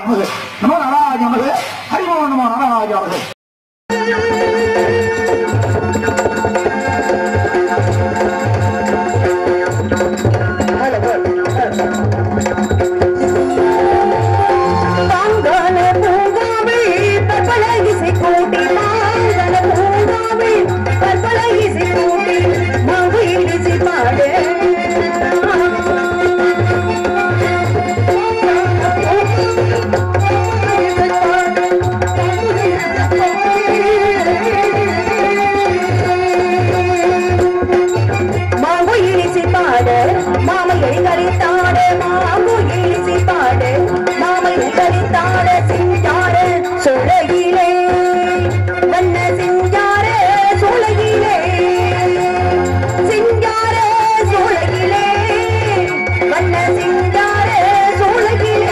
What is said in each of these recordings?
நமது நமோ நாராஜ நமது ஹரிமோ நமோ நாராஜ நமது பாங்கான பூங்காவில் பற்பல இசை கூட்டி பாங்கான பூங்காவில் பற்பல இசை கூட்டி மகுயில் இசை பாடு மாங்குயில் இசை பாடு மாமையை கரித்தாடு மாங்குயில் இசை பாடு மாமையை கரித்தாடு செஞ்சாடு சுழகிலே வண்ண செஞ்சாரு சூழகிலே செஞ்சாரு சூழகிலே வண்ண செஞ்சாரு சூழகிலே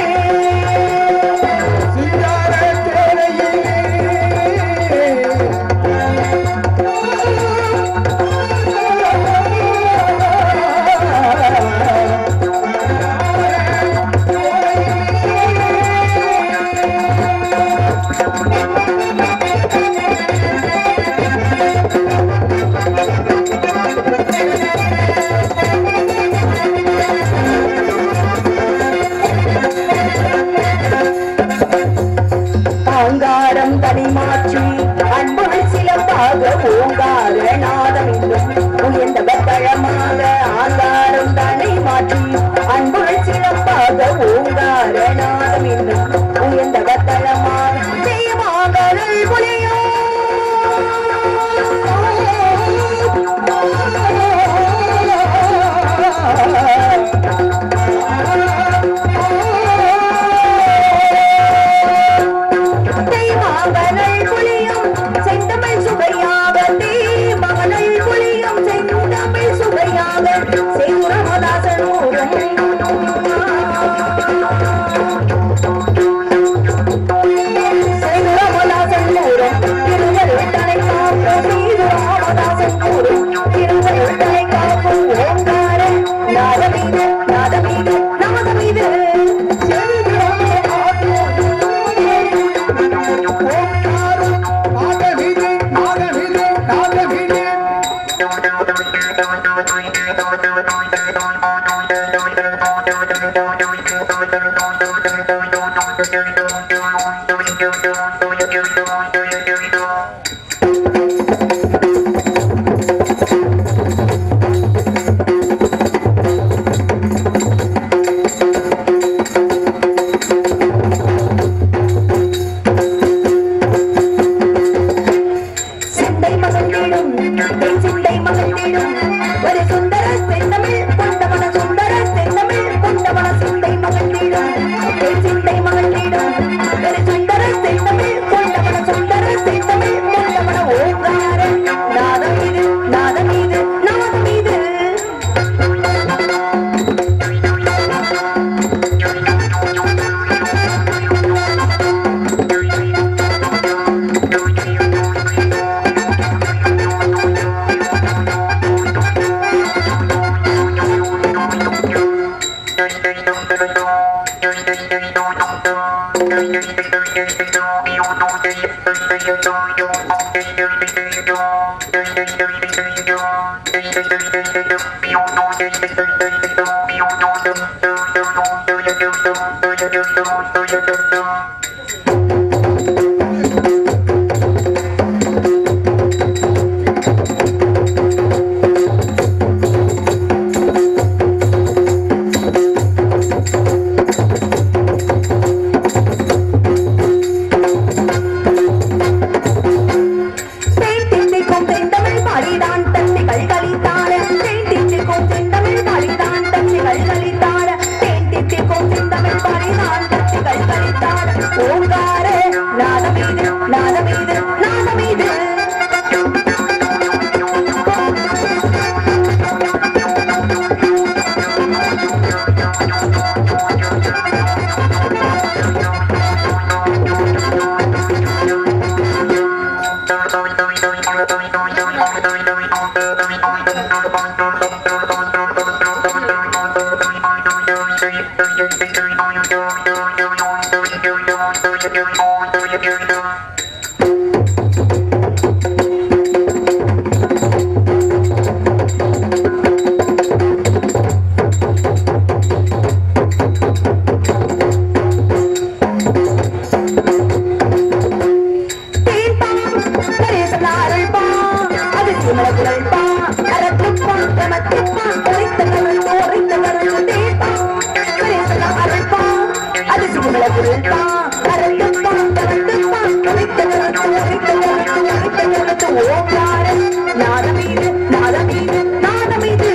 ஆங்காரம் தனி மாற்றி அன்புள் சிலம்பாக ஓங்கார நாதம் இன்னும் உயர்ந்த பத்தழமாக ஆங்காரம் தனி மாற்றி அன்புள் சிலம்பாக ஓங்கார நாதம் இன்னும் உயர்ந்த பத்தழமாக தெய்வமாகல் புலியோ மகனல் புலியும் செந்தமிழ் சுவையாக தீ மகனல் புலியும் செந்தமிழ் சுவையாக செய்யுரமதாசனூரும் செய்யுரமதாசனூரும் திருவருள் தலை காக்கும் செய்யுரமதாசனூரும் திருவருள் தலை காக்கும் ஓங்கார நாதமீது நாதமீது நாதமீது சிந்தை மகந்திடும் என் சிந்தை மகந்திடும் ஒரு சுந்தர செந்தமிழ் கொண்டவன சுந்தர செந்தமிழ் கொண்டவன சிந்தை மகந்திடும் என் சிந்தை மகந்திடும் ஒரு சுந்தர செந்தமிழ் கொண்டவன சுந்தர செந்தமிழ் கொண்டவன ஓங்கார நாதம் இது நாதம் இது நாதம் இது தேன் தித்திக்கும் செந்தமிழ் பாடிதான் தன்னிகள் கலித்தார தேன் தித்திக்கும் செந்தமிழ் பாடிதான் தன்னிகள் கலித்தார தேன் தித்திக்கும் செந்தமிழ் பாடிதான் தன்னிகள் கலித்தார ஓங்கார நாதமீது நாதமீது நாதமீது Thank you. நாதமீது நாதமீது நாதமீது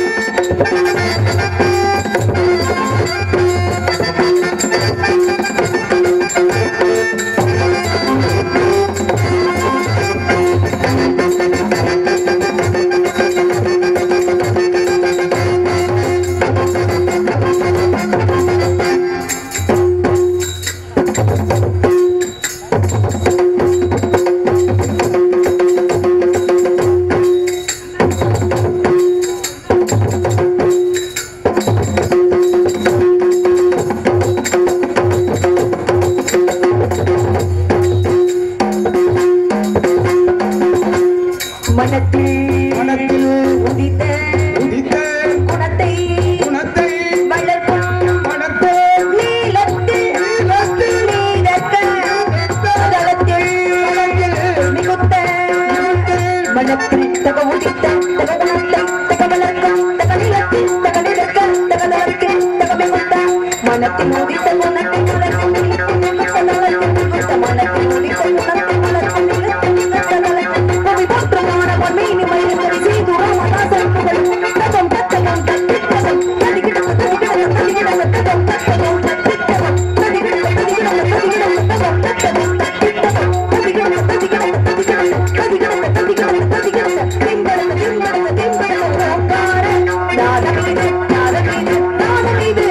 மனத்தில் மனத்தில் உதித்த உதித்த குணத்தை குணத்தை வளர்க்கும் வளர்த்தே நீலத்தில் நீலத்தில் தளத்தில் மிகுத்த மனத்தில் தக உதித்த தக குணத்தை தக வளர்க்கும் தக நிலத்தில் தக நிலக்க தக நிலத்தில் தக மிகுத்த மனத்தில் உதித்த குணத்தை வளர்க்கும் நிலத்தில் மிகுத்த தளத்தில் மிகுத்த மனத்தில் உதித்த குணத்தை வளர்க்கும் நிலத்தில் மிகுத்த தளத்தில் புவி போற்றமான பொன்மீனி மயில்கள் சீதுரம் அதாசல்புகள் தகம் தத்தகம் தத்தித்தகம் ததிகிடம் ததிகிடம் ததிகிடம் தகம் தத்தகம் தத்தித்தகம் ததிகிடம் ததிகிடம் ததிகிடம் தகம் தத்தகம் தத்தித்தகம் ததிகிடம் ததிகிடம் ததிகிடம் ததிகிடம் ததிகிடம் ததிகிடம் திங்கள திங்கள திங்கள ஓங்கார நாதமீது நாதமீது நாதமீது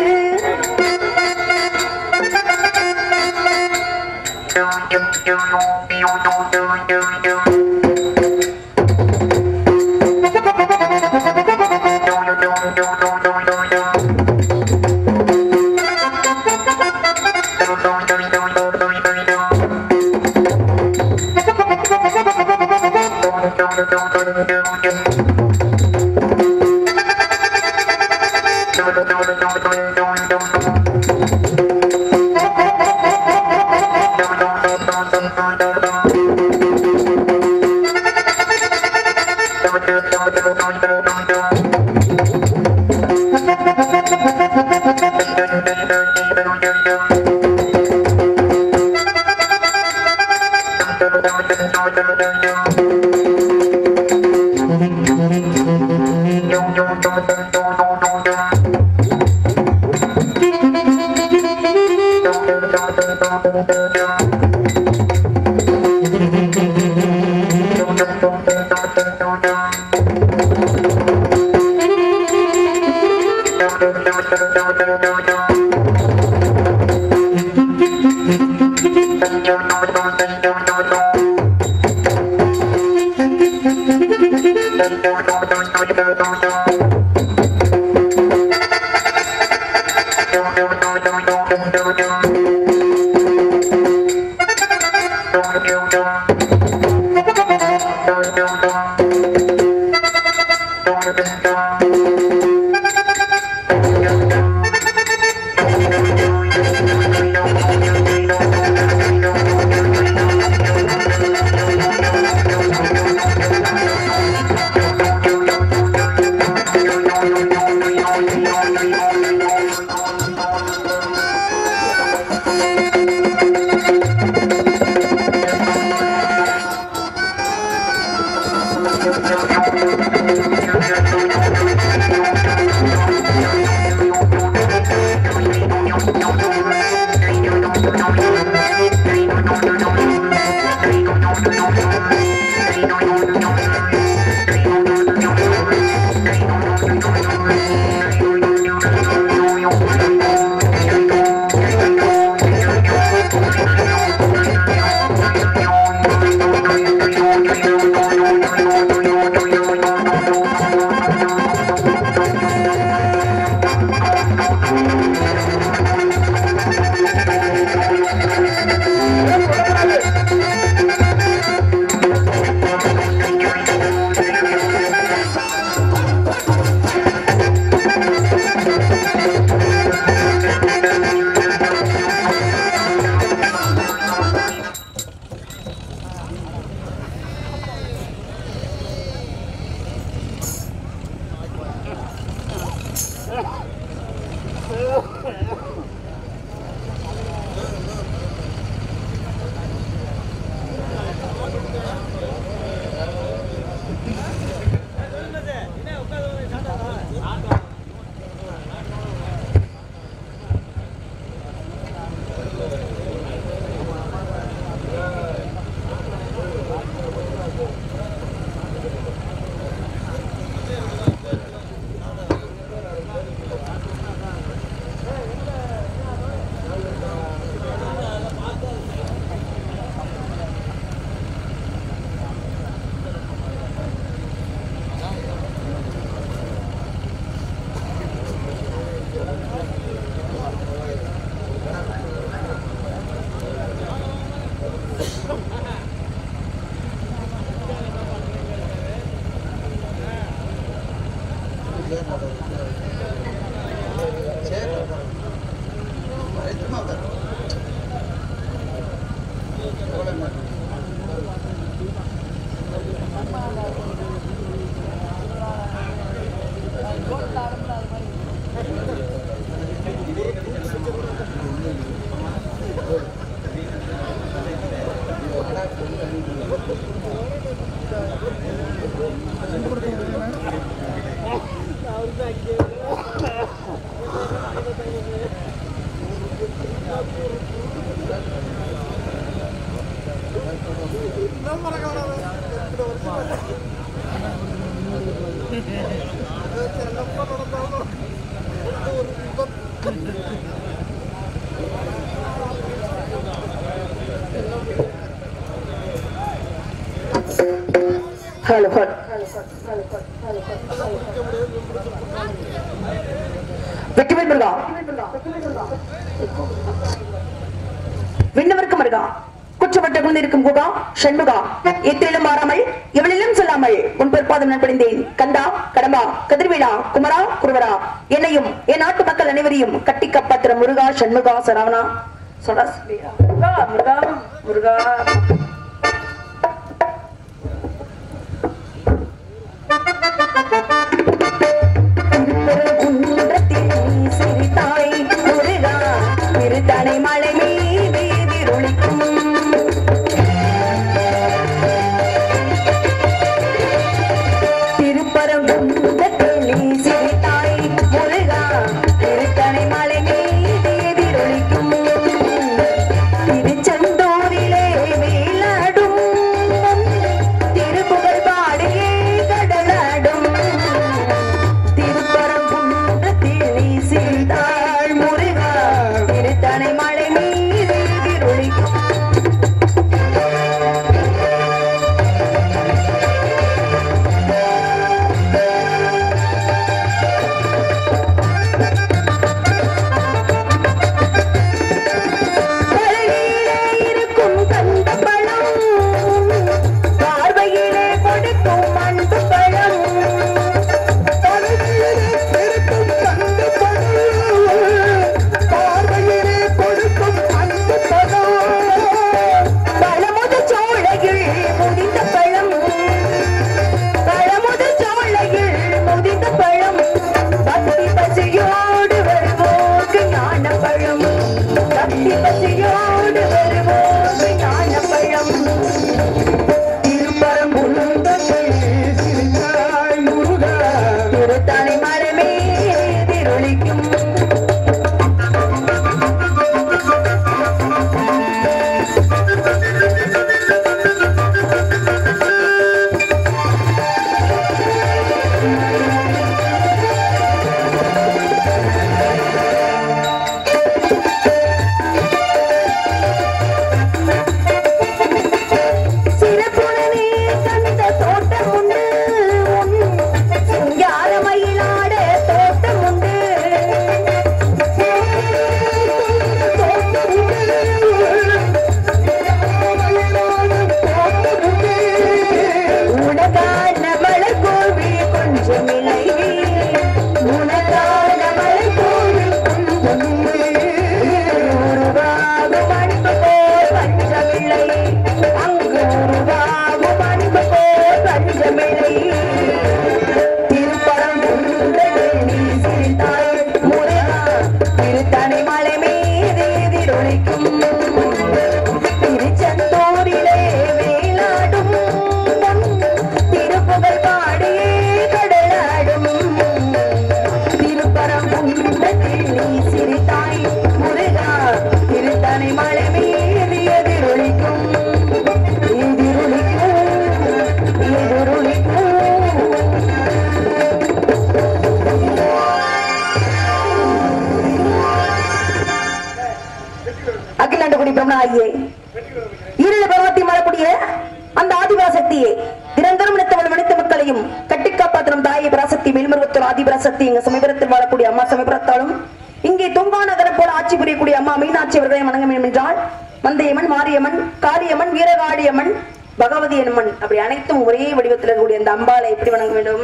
ஹலோ ஹலோ வெற்றிவேல் முருகா விண்ணவர்க்கு முருகா குற்றப்பட்ட குழந்திருக்கும் குகா ஷண்முகா எத்திலும் மாறாமல் எவளிலும் சொல்லாமல் உன் பிற்பாதம் நண்படைந்தேன் கந்தா கடம்பா கதிர்வேலா குமரா குருவரா என்னையும் என் நாட்டு மக்கள் அனைவரையும் கட்டி காப்பாத்துற முருகா ஷண்முகா சரவணா சடா முருகா முருகா முருகா திருப்பரங்குன்றத்தில் நீ சிரித்தாய் முருகா திருத்தணை மலை மீது எதிரொலிக்கும் திருப்பரங்குன்றத்தில் நீ சிரித்தாய் முருகா திருத்தணை மலை மீது எதிரொலிக்கும் திருச்செந்தூரிலே வேலாடும் திருப்புகழ் பாடியே கடலாடும் திருப்பரங்குன்றத்தில் நீ சிரித்தாள் முருகா திருத்தணை மலை மீது எதிரொலிக்கும் மலையிலே இருக்கும் கந்த பழம் பார்வையிலே கொடுக்கும் அன்பு பழம் தலைமையிலே பெருக்கும் கண்டு படம் பார்வையிலே கொடுக்கும் அன்பு படம் பழமுத சோழையில் முதிந்த பழம் பழமுத சோழையில் முதிந்த பழம் பக்தி பசியோடு வருவோக்கு ஞான பழம் பக்தி பசியோடு வருவோக்கு ஞான பழம் திருப்பரங்குன்றத்தில் சிரித்தாய் முருகா திருத்தணை மரமே எதிரொலிக்கும் சிறப்புடனே கந்த தோட்டம் உண்டு உன் சிங்கார மயிலாட தோட்டம் உண்டு உனக்கான மலர் கோவில் கொஞ்சமில்லை உனக்கான மலர் கோவில் கொஞ்சமில்லை உருவாகும் அன்பு போல் பஞ்சமில்லை அங்கு உருவாகும் அன்பு போல் பஞ்சமில்லை திருப்பரங்குன்றத்தில் நீ சிரித்தாய் முருகா திருத்தணை மலை மீது எதிரொலிக்கும் திருச்செந்தூரிலே வேலாடும் பொன் திருப்புகழ் பாடியே கடலாடும் திருப்பரங்குன்றத்தில் நீ சிரித்தாய் முருகா திருத்தணை மலை மீது எதிரொலிக்கும் எதிரொலிக்கும் எதிரொலிக்கும் அகிலாண்டகுடி பிரம்மனாகியே இருள பருவத்தை மழக்கூடிய அந்த ஆதிபராசக்தியே நிரந்தரம் நினைத்தவள் மனித மக்களையும் கட்டி காப்பாற்றும் தாயை பராசக்தி மேல்மருவத்தூர் ஆதிபராசக்தி எங்க சமீபத்தில் வாழக்கூடிய அம்மா சமீபத்தாலும் இங்கே தொங்கா நகரம் போல ஆட்சி புரியக்கூடிய அம்மா மீனாட்சி அவர்களை வணங்க வேண்டும் என்றால் மந்தையம்மன் மாரியம்மன் காரியம்மன் வீரகாளியம்மன் பகவதி அம்மன் அப்படி அனைத்தும் ஒரே வடிவத்தில் இருக்கக்கூடிய அந்த அம்பாளை எப்படி வணங்க வேண்டும்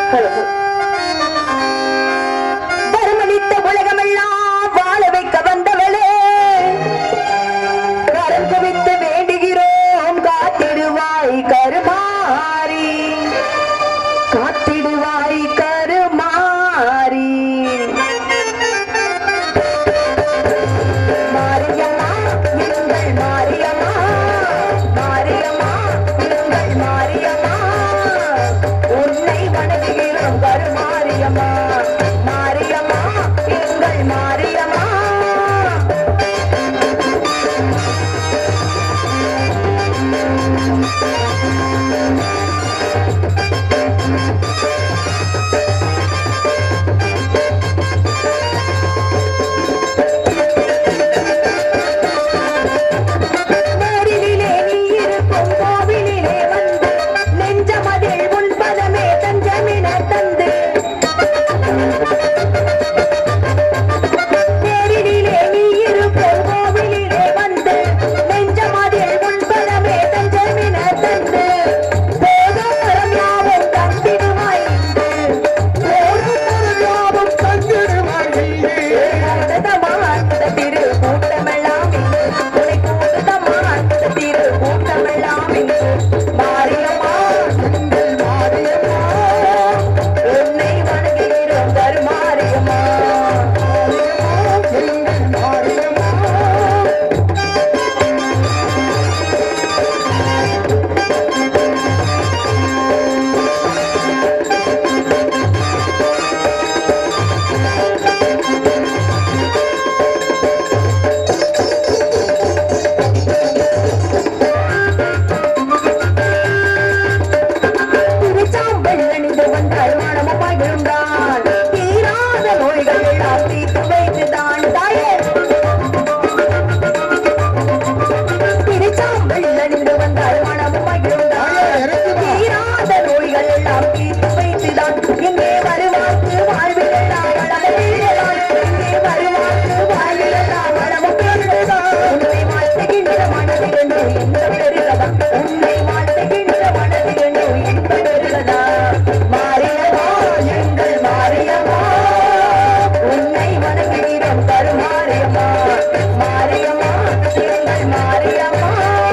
வரமளித்த உலகமெல்லாம் வாழ வைக்க வந்தவளே கரம் குவித்து வேண்டுகிறோம் காத்திடுவாய் கருமாறி காத்திடுவாய் கருமாறி மாரியம்மா எங்கள் மாரியம்மா மாரியம்மா எங்கள் மாரியம்மா உன்னை வணங்குகிறோம் கருமாரியம்மா மாரியம்மா எங்கள் மாரியம்மா நேரிலே நீ இருக்கும் கோவிலிலே வந்து நெஞ்சமதில் உன் பதமே தஞ்சமின தந்து நேரிலே நீ இருக்கும் கோவிலிலே வந்து நெஞ்சமதில் உன் பதமே தஞ்சமின தந்து போதும் வரம் யாவும் தந்திடுவாய் போதும் வரம் யாவும் தந்திடுவாய் கூட்டமார்ந்த திரு கூட்டமெல்லாம் இங்கு. உனை கூட்டமார்ந்த திரு கூட்டமெல்லாம் இங்கு. மாரியம்மா, எங்கள் மாரியம்மா, உன்னை வணங்குகிறோம் கருமாரியம்மா. எங்கள் மாரியம்மா. திருச்சாம்பல் அணிந்து வந்தாள் மனமுமாய் விழுந்தாள். தீராத நோய்கள் எல்லாம் தீர்த்து வைத்துதான் தாயே. திருச்சாம்பல் அணிந்து வந்தாள் மனமுமாய் விழுந்தாள். தீராத நோய்கள் எல்லாம் தீர்த்து வைத்துதான் எங்கே வருவாக்கு வாழ்விடலாம் வளமும் பெருகலாம். எங்கே வருவாக்கு வாழ்விடலாம் வளமும் பெருகலாம். உன்னை வாழ்த்துகின்ற மனதிலென்று இன்பம் பெருகலாம். உன்னை வாழ்த்துகின்ற மனதிலென்று இன்பம் பெருகலாம். மாரியம்மா, எங்கள் மாரியம்மா, உன்னை வணங்குகிறோம் கருமாரியம்மா. மாரியம்மா, எங்கள் மாரியம்மா.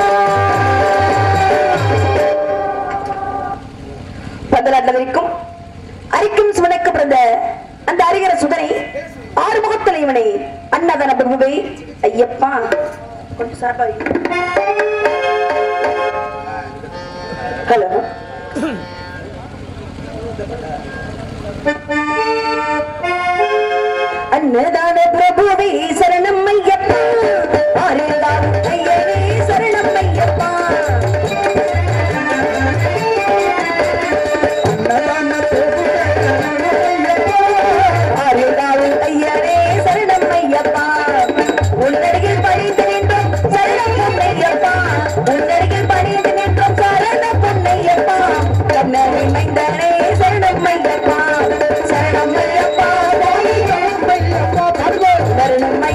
பந்தலாட்டில் இருக்கும் அரிக்கும் சுவனுக்கு பிறந்த அந்த அரிகர சுதனை ஆறுமுகத்தில் இவனை அன்னதன பிரபுவை ஐயப்பா கொஞ்சம் சார்பா ஹலோ அன்னதான பிரபுவே சரணம் ஐயப்பா ஆறுதான் ஐயனே சரணம் ஐயப்பா ஆறுதாவும் ஐயனே சரணம் ஐயப்பா உன்னருகில் பணிந்து நின்றோம் சரணம் பொன்னையப்பா உன்னருகில் பணிந்து நின்றோம் சரணம் பொன்னையப்பா கண்ணனை மைந்தனே சரணம் ஐயப்பா சரணம் ஐயப்பா சரணம்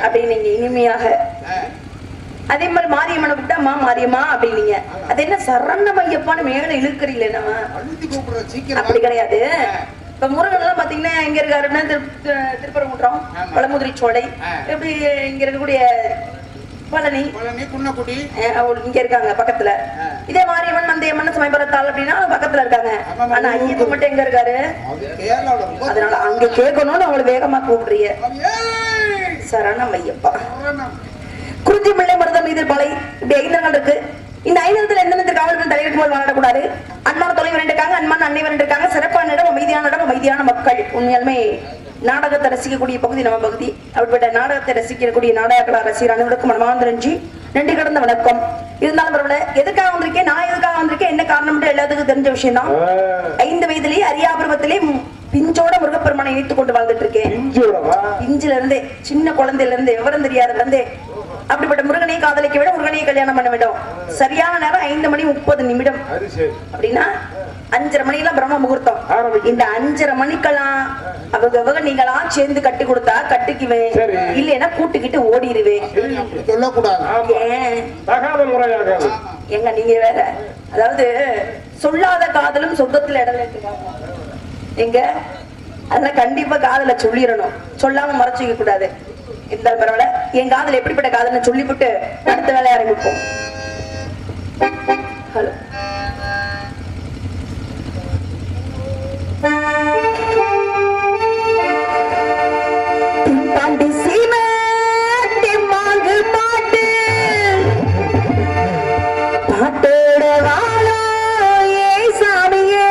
அப்படின்னீங்க இனிமையாக அதே மாதிரி மாரியம்மனை கூப்பிட்டா மா மாரியம்மா அப்படின்னீங்க அது என்ன சரணம் ஐயப்பான்னு மேல இழுக்கிறீங்களே நம்ம அழுத்தி கூப்பிடுற சீக்கிரம் அப்படி கிடையாது இப்ப முருகன் எல்லாம் பாத்தீங்கன்னா எங்க இருக்காருன்னா திரு- திரு- திருப்பரங்குன்றம் ஆமா. பழமுதிரி சோலை ஆ. இப்படி இங்க இருக்கக்கூடிய பழனி பழனி குன்னக்குடி அஹ் அவங்க இங்க இருக்காங்க பக்கத்துல ஆ. இதே மாரியம்மன் மந்தையம்மன் சமயபுரத்தாள் அப்படின்னா பக்கத்துல இருக்காங்க ஆமா, ஆனா ஐயப்பன் மட்டும் எங்க இருக்காரு அது கேரளாவில் ரொம்ப அதனால அங்க கேட்கணும்னு அவங்களை வேகமா கூப்பிடுறீங்க ஏய்! சரணம் ஐயப்பா சரணம். குறிஞ்சி முல்லை மருதம் மீது பலை இப்படி ஐந்து நாள் இருக்கு இந்த ஐந்தத்துல எந்த நேரத்தில் காவல்கள் தலைவருக்கு போல் வாழக்கூடாது அன்பான தொலைவர் இருக்காங்க அன்பான அன்னைவர் இருக்காங்க சிறப்பான இடம் அமைதியான இடம் அமைதியான மக்கள் உண்மையாலுமே நாடகத்தை ரசிக்கக்கூடிய பகுதி நம்ம பகுதி அப்படிப்பட்ட நாடகத்தை ரசிக்கக்கூடிய நாடக கலா ரசிகர் அனைவருக்கும் மனமார்ந்த நன்றி நன்றி கடந்த வணக்கம் இருந்தாலும் பரவாயில்ல எதுக்காக வந்திருக்கேன் நான் எதுக்காக வந்திருக்கேன் என்ன காரணம்னு எல்லாத்துக்கும் தெரிஞ்ச விஷயம் தான் ஐந்து வயதிலேயே அரியாபருவத்திலே பிஞ்சோட முருகப்பெருமானை இணைத்துக் கொண்டு வாழ்ந்துட்டு இருக்கேன் பிஞ்சுல இருந்தே சின்ன குழந்தையில இருந்தே விவரம் தெரியாதுல இருந்தே அப்படிப்பட்ட முருகனையை காதலிக்க விட முருகனையை கல்யாணம் பண்ண வேண்டும் சரியான நேரம் ஐந்து மணி முப்பது நிமிடம் அப்படின்னா அஞ்சரை மணி எல்லாம் பிரம்ம முகூர்த்தம் ஆரம்பிக்கும். இந்த அஞ்சரை மணிக்கெல்லாம் அவங்க அவங்க நீங்களாம் சேர்ந்து கட்டி கொடுத்தா கட்டிக்குவேன் சரி. இல்லைன்னா கூட்டுக்கிட்டு ஓடிடுவேன் அப்படி சொல்லக்கூடாது ஆமா ஏன் தகாத முறையாகாது எங்க நீங்க வேற அதாவது சொல்லாத காதலும் சொந்தத்துல இடம் எடுத்துக்காங்க எங்க அதெல்லாம் கண்டிப்பா காதல சொல்லிடணும் சொல்லாம மறைச்சு வைக்க கூடாது இருந்தாலும் பரவாயில்ல என் காதல் எப்படிப்பட்ட காதல்னு சொல்லிவிட்டு அடுத்த வேலையை ஆரம்பிப்போம் ஹலோ பாண்டி சீமை மாங்கு பாட்டு பாட்டோட வாழோ ஏ சாமியே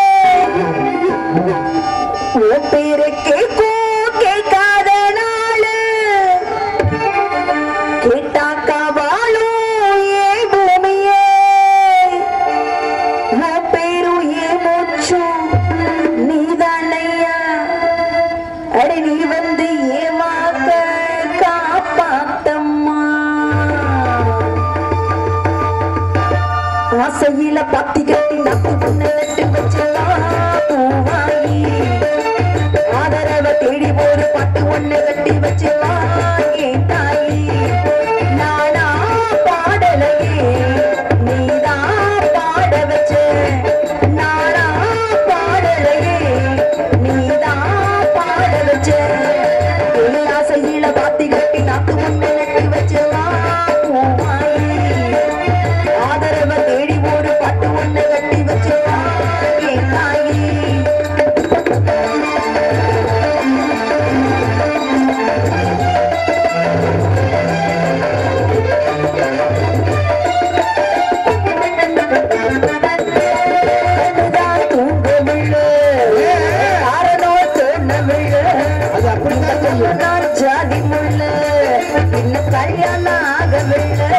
உன் பேரு கேட்கும் கேட்காத நாளு கேட்டாக்கா வாழும் ஏ பூமியே உன் பேரும் ஏ மூச்சும் நீதானையா அடி நீ வந்து ஏமாத்த காப்பாத்தம்மா ஆசையில பத்தி கட்டி நட்டு பொண்ணு நட்டு வச்சலாம் பூவாயி ஆதரவ தேடி ஒரு பட்டு ஒண்ணு கட்டி வச்சலாம் என் தாயி நானா பாடலையே நீதான் பாட வச்ச நானா பாடலையே நீதான் பாட வச்ச என் ஆசையில பாத்தி கட்டி நாட்டு ஒண்ணு நட்டு வச்சலாம் பூவாயி ஆதரவ தேடி ஒரு பட்டு ஒண்ணு கட்டி வச்சுதான் என் தாயி கண்ணுதான் தூங்கவில்லை. காரணம் தோணவில்லை. நான் ஜாதி முள்ளு. இன்னும் கல்யாணம் ஆகவில்லை.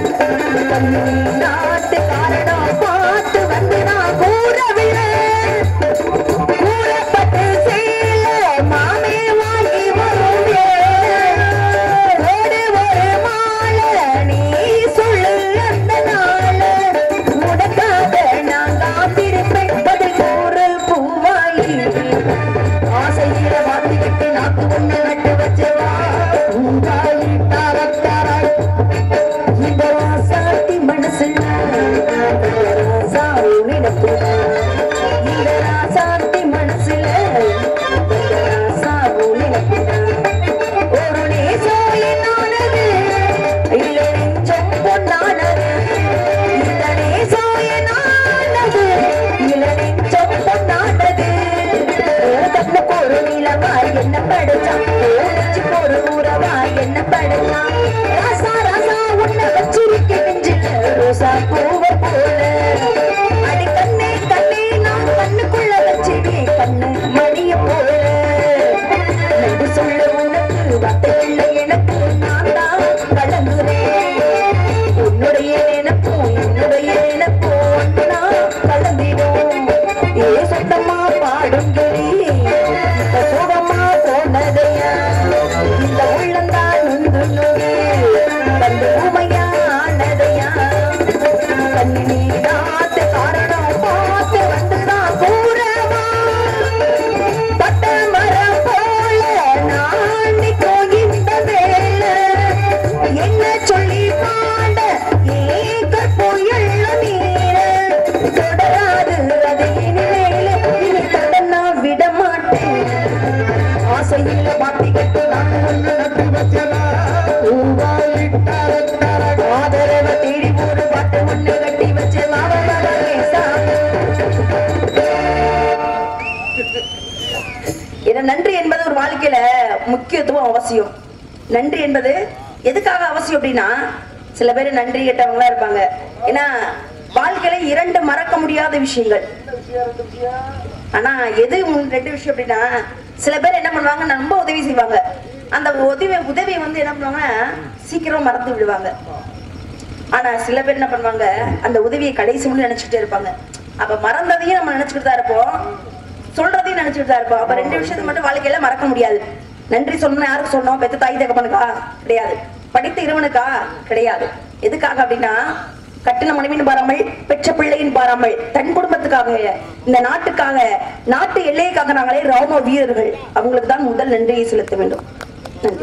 நாட்டு காரணம் பார்த்து வந்து நான் கூறவில்லை கூறப்பட்டு சேல மாமே வாங்கி வருவேன் ஓடு ஒரு மாலை நீ சொல்லு அந்த நாள் உனக்காக நான் காத்திருப்பேன் பதில் கூறு பூவாயி ஆசையில மாத்திக்கிட்டு நாக்கு ஒண்ணு நட்டு வச்சவா பூவாயி தாரத்தாராய் இந்த ராசாத்தி மனசுல இந்த ராசா நினைப்பு இந்த ராசாத்தி மனசுல இந்த ராசா நினைப்பு ஒரு நேசம் என்னானது இல்லை நெஞ்சம் பொன்னானது இந்த நேசம் என்னானது இல்லை நெஞ்சம் பொன்னானது கண்ணுக்கு ஒரு நீளவாய் என்ன படைச்சான் நெஞ்சு ஒரு ஊரவாய் என்ன படைச்சான் ராசா ராசா உன்னை வச்சிருக்க நெஞ்சில ரோசா பூவ போல அடி கண்ணே கண்ணே நான் கண்ணுக்குள்ள வச்சிருக்கேன் கண்ணு மணிய போல நன்றி சொல்ல உனக்கு வார்த்தை இல்லை எனக்கு நான் தான் கலங்குறேன் உன்னுடைய நினைப்பும் என்னுடைய நினைப்பும் ஒன்னா கலந்திடும் ஏ சொந்தமா பாடும் கிளி இப்ப சோகமா போனதையா இந்த உள்ளந்தான் நொந்து நொடி ஆதரவ தேடி ஒரு பாட்டு ஒண்ணு கட்டி வச்சு மாவ மகேசா ஏன்னா நன்றி என்பது ஒரு வாழ்க்கையில முக்கியத்துவம் அவசியம் நன்றி என்பது எதுக்காக அவசியம் அப்படின்னா சில பேர் நன்றி கேட்டவங்களா இருப்பாங்க ஏன்னா வாழ்க்கையில இரண்டு மறக்க முடியாத விஷயங்கள் ஆனா எது உன் ரெண்டு விஷயம் அப்படின்னா சில பேர் என்ன பண்ணுவாங்க ரொம்ப உதவி செய்வாங்க அந்த உதவி உதவி வந்து என்ன பண்ணுவாங்க சீக்கிரம் மறந்து விடுவாங்க ஆனா சில பேர் என்ன பண்ணுவாங்க அந்த உதவியை கடைசி முடியும் நினைச்சுட்டே இருப்பாங்க அப்ப மறந்ததையும் நம்ம நினைச்சுட்டு தான் இருப்போம் சொல்றதையும் நினைச்சுட்டு தான் இருப்போம் அப்ப ரெண்டு விஷயத்தை மட்டும் வாழ்க்கையில மறக்க முடியாது நன்றி சொல்லணும் யாருக்கு சொன்னோம் பெத்த தாய் தகப்பனுக்கா கிடையாது படித்த இருவனுக்கா கிடையாது எதுக்காக அப்படின்னா கட்டின மனைவின் பாராமல் பெற்ற பிள்ளையின் பாராமல் தன் குடும்பத்துக்காக இந்த நாட்டுக்காக நாட்டு எல்லைக்காக நாங்களே ராணுவ வீரர்கள் அவங்களுக்கு தான் முதல் நன்றியை செலுத்த வேண்டும் நன்றி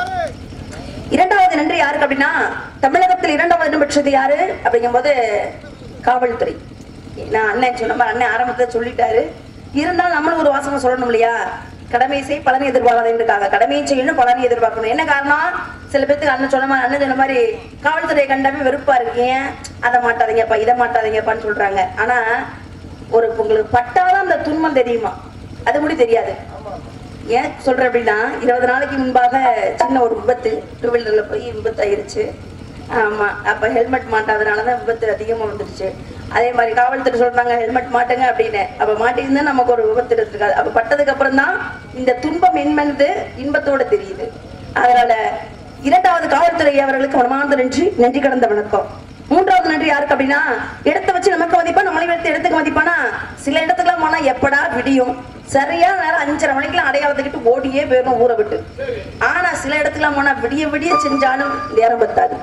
இரண்டாவது நன்றி யாருக்கு அப்படின்னா தமிழகத்தில் இரண்டாவது இடம் பெற்றது யாரு அப்படிங்கும்போது காவல்துறை நான் அண்ணன் சொன்ன மாதிரி அண்ணன் ஆரம்பத்துல சொல்லிட்டாரு இருந்தாலும் நம்மளும் ஒரு வாசகம் சொல்லணும் இல்லையா கடமை செய் பலனை எதிர்பார்க்காதேன்னுக்காக கடமையை செய்யணும் பலனை எதிர்பார்க்கணும் என்ன காரணம் சில பேத்துக்கு அண்ணன் சொன்ன மாதிரி அண்ணன் சொன்ன மாதிரி காவல்துறையை கண்டாமே வெறுப்பா இருக்கீங்க அதை மாட்டாதீங்கப்பா இதை மாட்டாதீங்கப்பான்னு சொல்றாங்க ஆனா ஒரு உங்களுக்கு பட்டாதான் அந்த துன்பம் தெரியுமா அது கூட தெரியாது ஏன் சொல்றேன் அப்படின்னா இருபது நாளைக்கு முன்பாக சின்ன ஒரு விபத்து டூ வீலர்ல போய் விபத்து ஆயிருச்சு ஆமா அப்ப ஹெல்மெட் மாட்டாதனாலதான் விபத்து அதிகமா வந்துருச்சு அதே மாதிரி காவல்துறை சொல்றாங்க ஹெல்மெட் மாட்டுங்க அப்படின்னு அப்ப மாட்டியிருந்தா நமக்கு ஒரு விபத்து இருக்காது அப்ப பட்டதுக்கு அப்புறம் தான் இந்த துன்பம் என்பது இன்பத்தோட தெரியுது அதனால இரண்டாவது காவல்துறை அவர்களுக்கு மனமார்ந்த நன்றி நன்றி கடந்த வணக்கம் மூன்றாவது நன்றி யாருக்கு அப்படின்னா இடத்த வச்சு நமக்கு மதிப்பா நம்மளை எடுத்து இடத்துக்கு மதிப்பானா சில இடத்துக்குலாம் போனா எப்படா விடியும் சரியா நேரம் அஞ்சரை மணிக்கெல்லாம் அடையாளத்துக்கிட்டு ஓடியே போயிடணும் ஊரை விட்டு ஆனா சில இடத்துக்குலாம் போனா விடிய விடிய செஞ்சாலும் நேரம் பத்தாது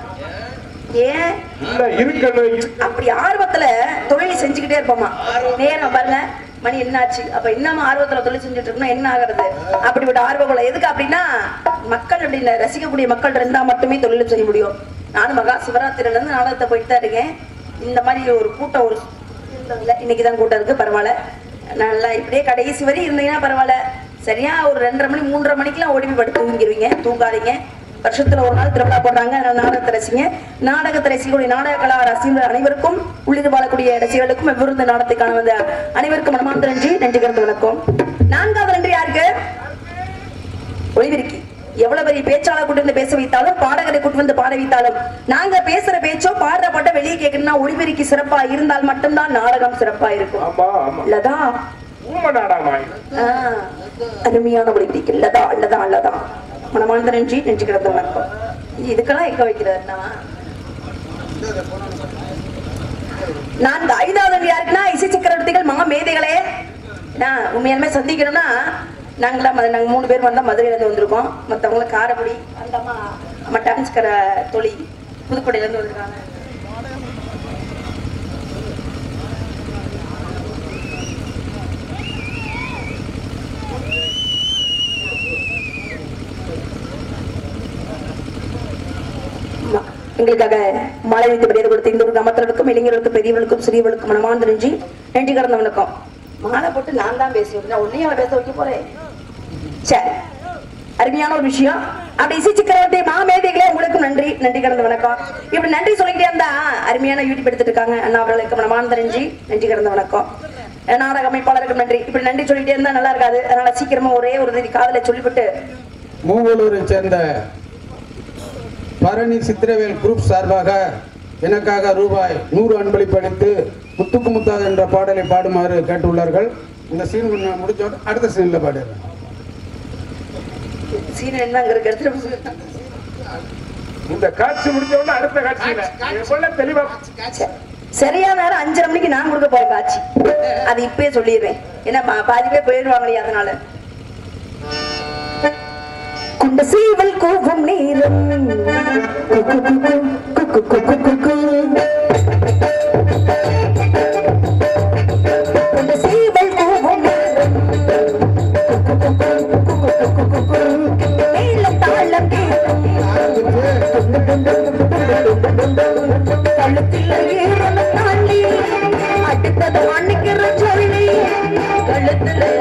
ஏன் இல்ல இருக்கணும் இருக்கு அப்படி ஆர்வத்துல தொழில் செஞ்சுக்கிட்டே இருப்போமா நேரம் பாருங்க மணி என்னாச்சு அப்ப என்னமா ஆர்வத்துல தொழில் செஞ்சுட்டு இருக்கணும் என்ன ஆகுறது அப்படிப்பட்ட ஆர்வக்குள்ள எதுக்கு அப்படின்னா மக்கள் அப்படின்னு ரசிக்கக்கூடிய மக்கள் இருந்தா மட்டுமே தொழில் செய்ய முடியும் நானும் மகா சிவராத்திரில இருந்து நாடகத்தை போயிட்டு தான் இருக்கேன் இந்த மாதிரி ஒரு கூட்டம் ஒரு இருந்ததில்ல இன்னைக்குதான் கூட்டம் இருக்கு பரவாயில்ல நல்லா இப்படியே கடைசி வரை இருந்தீங்கன்னா பரவாயில்ல சரியா ஒரு ரெண்டரை மணி மூன்றரை மணிக்கெல்லாம் ஓடி போய் படுத்து தூங்கிடுவீங்க தூங்காதீங்க வருஷத்துல ஒரு நாள் திருவிழா போடுறாங்க அதனால நாடகத்தை ரசிங்க நாடகத்தை ரசிக்கக்கூடிய நாடக கலா ரசிகர்கள் அனைவருக்கும் உள்ளிட்டு வாழக்கூடிய ரசிகர்களுக்கும் விருந்த நாடகத்தை காண வந்த அனைவருக்கும் மனமார்ந்த நன்றி நன்றி கலந்து வணக்கம் நான்காவது நன்றி யாருக்கு ஒளிவிருக்கி எவ்வளவு பெரிய பேச்சாளர் கூட்டு வந்து பேச வைத்தாலும் பாடகரை கூட்டு வந்து பாட வைத்தாலும் நாங்க பேசுற பேச்சோ பாடுற பாட்டோ வெளியே கேட்கணும்னா ஒளிபெருக்கி சிறப்பா இருந்தால் மட்டும்தான் நாடகம் சிறப்பா இருக்கும் ஆமா ஆமா இல்லதா ஊம நாடாமாய் ஆஹ், அருமையான ஒளிபெருக்கி இல்லதா இல்லதா இல்லதா மனமார்ந்த நன்றி நன்றி கிடந்த வணக்கம் இதுக்கெல்லாம் எங்க வைக்கிறாருன்னா நான் இந்த ஐந்தாவது நன்றி யாருக்குன்னா இசை சக்கரவர்த்திகள் மா மேதைகளே நான் உண்மையாலுமே சந்திக்கணும்னா நாங்களாம் மத- நாங்க மூணு பேர் வந்தா மதுரையில இருந்து வந்திருக்கோம் மத்தவங்க காரைக்குடி அந்த அம்மா நம்ம டான்ஸ்கர தொழி புதுக்கோட்டையில இருந்து வந்திருக்காங்க ஆமா. எங்களுக்காக மாலை வைத்து மரியாதை கொடுத்த இந்த ஒரு கிராமத்தினருக்கும் இளைஞர்களுக்கும் பெரியவர்களுக்கும் சிறியவர்களுக்கும் மனமார்ந்த நன்றி நன்றி கடந்த வணக்கம் மாலை போட்டு நான் தான் பேசுவேன் நான் உன்னையும் அவன் பேச வைக்க போறேன் சரி அருமையான ஒரு விஷயம் அப்படி இசை சக்கரவர்த்தி மாமேதைகளே உங்களுக்கும் நன்றி நன்றி கடந்த வணக்கம் இப்படி நன்றி சொல்லிக்கிட்டே இருந்தா அருமையான யூடியூப் எடுத்துட்டு இருக்காங்க அண்ணா அவர்களுக்கு மனமார்ந்த நன்றி நன்றி கடந்த வணக்கம் நாடக அமைப்பாளருக்கு நன்றி இப்படி நன்றி சொல்லிட்டே இருந்தா நல்லா இருக்காது அதனால சீக்கிரமா ஒரே ஒரு தடவை காதலை சொல்லிவிட்டு மூவலூரை சேர்ந்த பரணி சித்திரவேல் குரூப் சார்பாக எனக்காக ரூபாய் நூறு அன்பளிப்பு அளித்து முத்துக்கு முத்தாது என்ற பாடலை பாடுமாறு கேட்டுள்ளார்கள் இந்த சீன் முடிச்சோட அடுத்த சீன்ல பாடிடுறேன் சீன என்ன அங்க இருக்கு எடுத்துட்டு போய் இந்த காட்சி முடிஞ்ச உடனே அடுத்த காட்சியில எவ்வளவு தெளிவா சரி. சரியா நேரம் அஞ்சரை மணிக்கு நான் கொடுக்க போறேன் காட்சி அது இப்பயே சொல்லிடுறேன் ஏன்னா பா- பாதி பேர் போயிடுவாங்களே அதனால குண்ட சீவல் கூவும் நீரும் குக்கு குக்கு, குக்கு குக்கு குக்கு. குண்ட சீவல் கூவும் நீரும் குக்கு குக்கு, குக்கு குக்கு குக்கு. மேளம் தாளம் கேட்கும் கழுத்தில் ஈரம் தாண்டி அடுத்தது அன்னைக்கிற சொல்லி கழுத்துல